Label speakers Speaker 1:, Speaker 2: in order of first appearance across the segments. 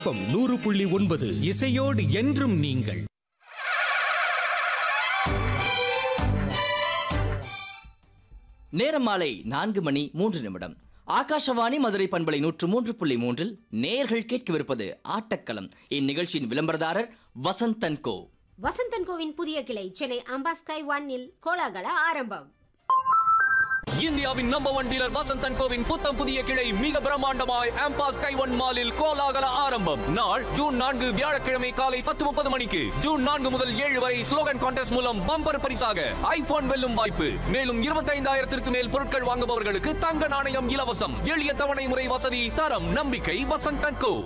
Speaker 1: FM நூறு புள்ளி ஒன்பது இசையோடு என்றும் நீங்கள்
Speaker 2: நேரம் மாலை நான்கு மணி மூன்று நிமிடம் ஆகாஷவாணி மதுரை பண்பலை நூற்று மூன்று புள்ளி மூன்றில் நேர்கள் கேட்கவிருப்பது ஆட்டக்களம் இந்நிகழ்ச்சியின் விளம்பரதாரர் வசந்தன் கோ
Speaker 3: வசந்தன் கோவின் புதிய கிளை சென்னை அம்பாஸ்கை ஒன்னில் கோலாகல ஆரம்பம்
Speaker 4: இந்தியாவின் நம்பர் ஒன் டீலர் வசந்தன் கோவின் புத்தம் புதிய கிளை மிக பிரம்மாண்டமாய் ஆம்பாஸ் கைவன் மாலில் கோலாகல ஆரம்பம் நாள் ஜூன் நான்கு வியாழக்கிழமை காலை பத்து முப்பது மணிக்கு ஜூன் நான்கு முதல் ஏழு வரை ஸ்லோகன் கான்டெஸ்ட் மூலம் பம்பர் பரிசாக ஐபோன் வெல்லும் வாய்ப்பு மேலும் இருபத்தைந்தாயிரத்திற்கு மேல் பொருட்கள் வாங்குபவர்களுக்கு தங்க நாணயம் இலவசம் எளிய தவணை முறை வசதி தரம் நம்பிக்கை வசந்தன் கோ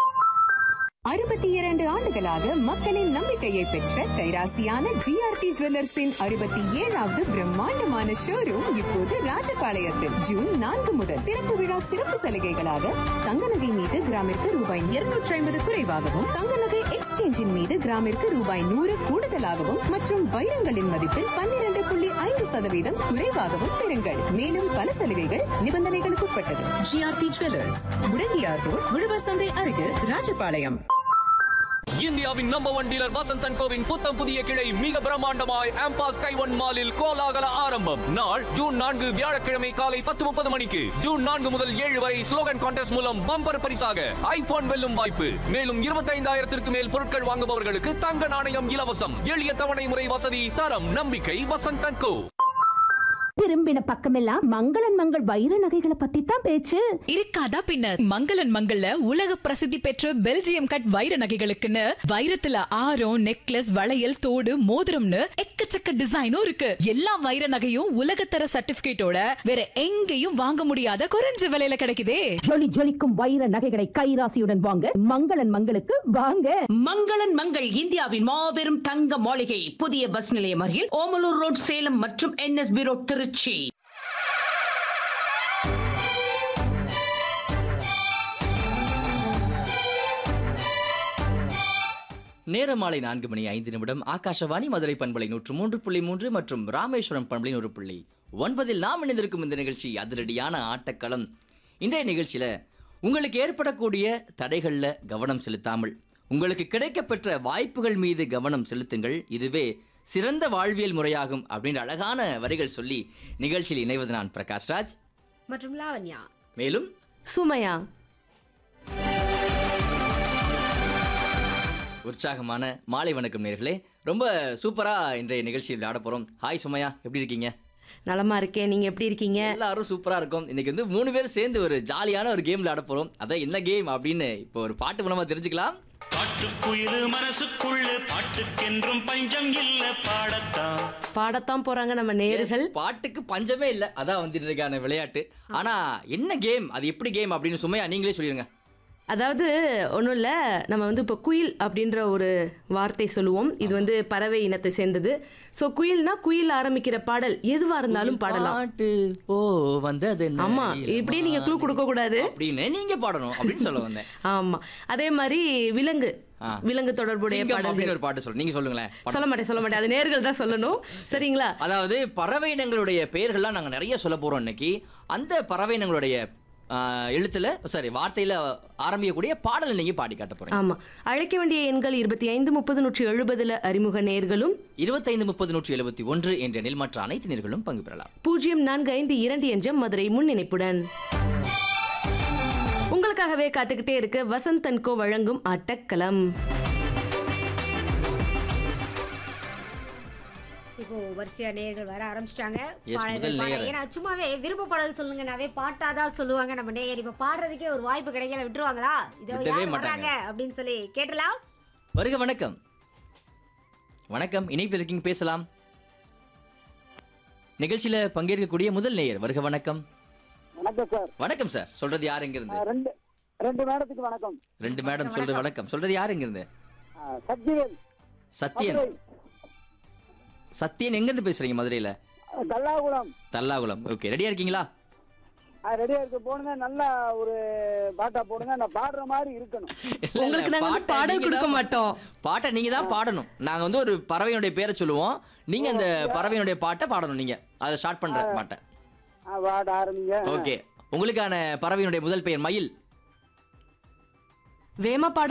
Speaker 5: அறுபத்தி இரண்டு ஆண்டுகளாக மக்களின் நம்பிக்கையை பெற்ற கைராசியான ஜிஆர்டி ஜுவல்லர்ஸின் அறுபத்தி ஏழாவது பிரம்மாண்டமான ஷோரூம் இப்போது ராஜபாளையத்தில் ஜூன் நான்கு முதல் திறப்பு விழா சிறப்பு சலுகைகளாக தங்க நகை மீது கிராமிற்கு ரூபாய் இருநூற்றி ஐம்பது குறைவாகவும் தங்க நகை எக்ஸ்சேஞ்சின் மீது கிராமிற்கு ரூபாய் நூறு கூடுதலாகவும் மற்றும் வைரங்களின் மதிப்பில் பன்னிரண்டு புள்ளி ஐந்து சதவீதம் குறைவாகவும் பெறுங்கள் மேலும் பல சலுகைகள் நிபந்தனைகளுக்கு உட்பட்டது ஜிஆர்டி ஜுவல்லர்ஸ் முடங்கியார் ரோட் உழவர் சந்தை அருகில் ராஜபாளையம்
Speaker 4: இந்தியாவின் நம்பர் ஒன் டீலர் வசந்தன் கோவின் புத்தம் புதிய கிளை மிக பிரம்மாண்டமாய் ஆம்பாஸ் கைவன் மாலில் கோலாகல ஆரம்பம் நாள் ஜூன் நான்கு வியாழக்கிழமை காலை பத்து முப்பது மணிக்கு ஜூன் நான்கு முதல் ஏழு வரை ஸ்லோகன் கான்டெஸ்ட் மூலம் பம்பர் பரிசாக ஐபோன் வெல்லும் வாய்ப்பு மேலும் இருபத்தைந்தாயிரத்திற்கு மேல் பொருட்கள் வாங்குபவர்களுக்கு தங்க நாணயம் இலவசம் எளிய தவணை முறை வசதி தரம் நம்பிக்கை வசந்தன் கோ
Speaker 6: திரும்பின பக்கமெல்லாம் மங்களன் மங்கள் வைர நகைகளை பத்தி தான் பேச்சு
Speaker 7: இருக்காதா பின்ன மங்களன் மங்கள்ல உலக பிரசித்தி பெற்ற பெல்ஜியம் கட் வைர நகைகளுக்குன்னு வைரத்துல ஆரம் நெக்லஸ் வளையல் தோடு மோதிரம்னு எக்கச்சக்க டிசைனும் இருக்கு எல்லா வைர நகையும் உலகத்தர சர்டிபிகேட்டோட வேற எங்கேயும் வாங்க முடியாத குறைஞ்ச விலையில கிடைக்குதே
Speaker 6: ஜொலி ஜொலிக்கும் வைர நகைகளை கைராசியுடன் வாங்க மங்களன் மங்களுக்கு வாங்க
Speaker 8: மங்களன் மங்கள் இந்தியாவின் மாபெரும் தங்க மாளிகை புதிய பஸ் நிலையம் அருகில் ஓமலூர் ரோட் சேலம் மற்றும் என்எஸ்பி ரோட் திருச்சி
Speaker 2: நேரம் மாலை நான்கு மணி ஐந்து நிமிடம் ஆகாஷவாணி மதுரை பண்பலை நூற்று மூன்று புள்ளி மூன்று மற்றும் ராமேஸ்வரம் பண்பலை நூறு புள்ளி ஒன்பதில் நாம் இணைந்திருக்கும் இந்த நிகழ்ச்சி அதிரடியான ஆட்டக்களம் இன்றைய நிகழ்ச்சியில உங்களுக்கு ஏற்படக்கூடிய தடைகள்ல கவனம் செலுத்தாமல் உங்களுக்கு கிடைக்கப்பெற்ற வாய்ப்புகள் மீது கவனம் செலுத்துங்கள் இதுவே சிறந்த வாழ்வியல் முறையாகும் அப்படின்ற அழகான வரிகள் சொல்லி நிகழ்ச்சியில் இணைவது நான் பிரகாஷ்ராஜ்
Speaker 3: மற்றும் லாவண்யா
Speaker 2: மேலும்
Speaker 5: சுமையா
Speaker 2: உற்சாகமான மாலை வணக்கம் நேர்களே ரொம்ப சூப்பரா இன்றைய நிகழ்ச்சியில் விளையாட போறோம் ஹாய் சுமையா எப்படி இருக்கீங்க
Speaker 9: நலமா இருக்கேன் நீங்க எப்படி இருக்கீங்க
Speaker 2: எல்லாரும் சூப்பரா இருக்கும் இன்னைக்கு வந்து மூணு பேர் சேர்ந்து ஒரு ஜாலியான ஒரு கேம் விளையாட போறோம் அதான் என்ன கேம் அப்படின்னு இப்போ ஒரு பாட்டு மூலமா தெரிஞ்சுக்கலாம்
Speaker 10: பாட்டுக்குயிலு மனசுக்குள்ள பாட்டுக்கென்றும் பஞ்சம் இல்ல பாடத்தான்
Speaker 9: பாடத்தான் போறாங்க நம்ம நேர்கள்
Speaker 2: Yes, பாட்டுக்கு பஞ்சமே இல்ல அதான் வந்து இன்றைக்கான விளையாட்டு ஆனா என்ன கேம் அது எப்படி கேம் அப்படின்னு சுமையா நீங்களே சொல்லிருங்க
Speaker 9: அதாவது ஒன்றும் இல்லை நம்ம வந்து இப்போ குயில் அப்படின்ற ஒரு வார்த்தை சொல்லுவோம் இது வந்து பறவை இனத்தை சேர்ந்தது ஸோ குயில்னா குயில் ஆரம்பிக்கிற பாடல் எதுவா இருந்தாலும் பாடலாம்
Speaker 2: பாட்டு ஓ வந்தது என்ன
Speaker 9: ஆமா இப்படியே நீங்க க்ளூ கொடுக்க கூடாது
Speaker 2: அப்படின்னு நீங்க பாடணும் அப்படின்னு சொல்ல வந்தேன்
Speaker 9: ஆமா அதே மாதிரி விலங்கு
Speaker 2: ஆ.
Speaker 9: விலங்கு தொடர்புடைய
Speaker 2: சிங்கம் அப்படின்னு
Speaker 9: பாடல்கள்
Speaker 2: ஒரு பாட்டு சொல்லு நீங்க சொல்லுங்களேன் பாடு.
Speaker 9: சொல்ல மாட்டேன் சொல்ல மாட்டேன் அது நேர்கள் தான் சொல்லணும் சரிங்களா
Speaker 2: அதாவது பறவை இனங்களுடைய பெயர்கள்லாம் நாங்க நிறைய சொல்ல போறோம் இன்னைக்கு அந்த பறவை இனங்களுடைய ஆ, எழுத்துல சாரி வார்த்தையில ஆரம்பிக்கக்கூடிய பாடலை நீங்க பாடி காட்ட போறீங்க
Speaker 9: ஆமா அழைக்க வேண்டிய எண்கள் இருபத்தி ஐந்து முப்பது நூற்றி எழுபதுல அறிமுக நேர்களும்
Speaker 2: இருபத்தைந்து முப்பது நூற்றி எழுபத்தி ஒன்று என்ற எண்ணில் மற்ற அனைத்து நேர்களும் பங்கு பெறலாம்
Speaker 9: பூஜ்ஜியம் நான்கு ஐந்து இரண்டு என்ற மதுரை முன்னிணைப்புடன் உங்களுக்காகவே காத்துக்கிட்டே இருக்கு வசந்த் அன்கோ வழங்கும் ஆட்டக்களம்
Speaker 3: இப்போ வரிசையா நேயர்கள் வர ஆரம்பிச்சிட்டாங்க
Speaker 2: Yes, முதல் நேயர்.
Speaker 3: ஏன்னா சும்மாவே விருப்ப பாடல் சொல்லுங்கனாவே பாட்டாதான் சொல்லுவாங்க நம்ம நேயர் இப்ப பாடுறதுக்கே ஒரு வாய்ப்பு கிடைக்கல விட்டுருவாங்களா இதோ
Speaker 2: விடவே
Speaker 3: யார்
Speaker 2: மாட்டாங்க.
Speaker 3: வர்றாங்க அப்படின்னு சொல்லி கேட்டலாம்
Speaker 2: வருக வணக்கம் வணக்கம் இணைப்பில் இருக்கீங்க பேசலாம் நிகழ்ச்சியில பங்கேற்கக்கூடிய முதல் நேயர் வருக வணக்கம்
Speaker 11: வணக்கம் சார்
Speaker 2: வணக்கம் சார் சொல்றது யார் எங்க இருந்து
Speaker 11: ரெண்டு ரெண்டு மேடத்துக்கு வணக்கம்
Speaker 2: ரெண்டு மேடம் சொல்றது வணக்கம் சொல்றது யார் எங்க இருந்து
Speaker 11: ஆ, சக்திவேல்
Speaker 2: சத்யன்
Speaker 11: மதுரை,
Speaker 2: சத்யன் எங்க இருந்து பேசுறீங்க மதுரையில
Speaker 11: கல்லாகுளம்
Speaker 2: தல்லாகுளம் ஓகே ரெடியா இருக்கீங்களா
Speaker 11: ரெடியா இருக்கு போடுங்க நல்லா ஒரு பாட்டா போடுங்க நான் பாடுற மாதிரி இருக்கணும்
Speaker 2: இல்ல, இல்ல,
Speaker 9: உங்களுக்கு நாங்க வந்து
Speaker 2: பாட்டை
Speaker 9: பாடல்
Speaker 2: நீங்க
Speaker 9: கொடுக்க
Speaker 2: தான்
Speaker 9: மாட்டோம்.
Speaker 2: பாட்டை நீங்க தான் பாடணும் நாங்க வந்து ஒரு பறவையினுடைய பேரை சொல்லுவோம் நீங்க அந்த பறவையினுடைய பாட்டை பாடணும் நீங்க அதை ஸ்டார்ட் பண்ற பாட்டை
Speaker 11: ஆ, பாட ஆரம்பிங்க
Speaker 2: ஓகே உங்களுக்கான பறவையினுடைய முதல் பெயர் மயில்
Speaker 9: வேமா பாட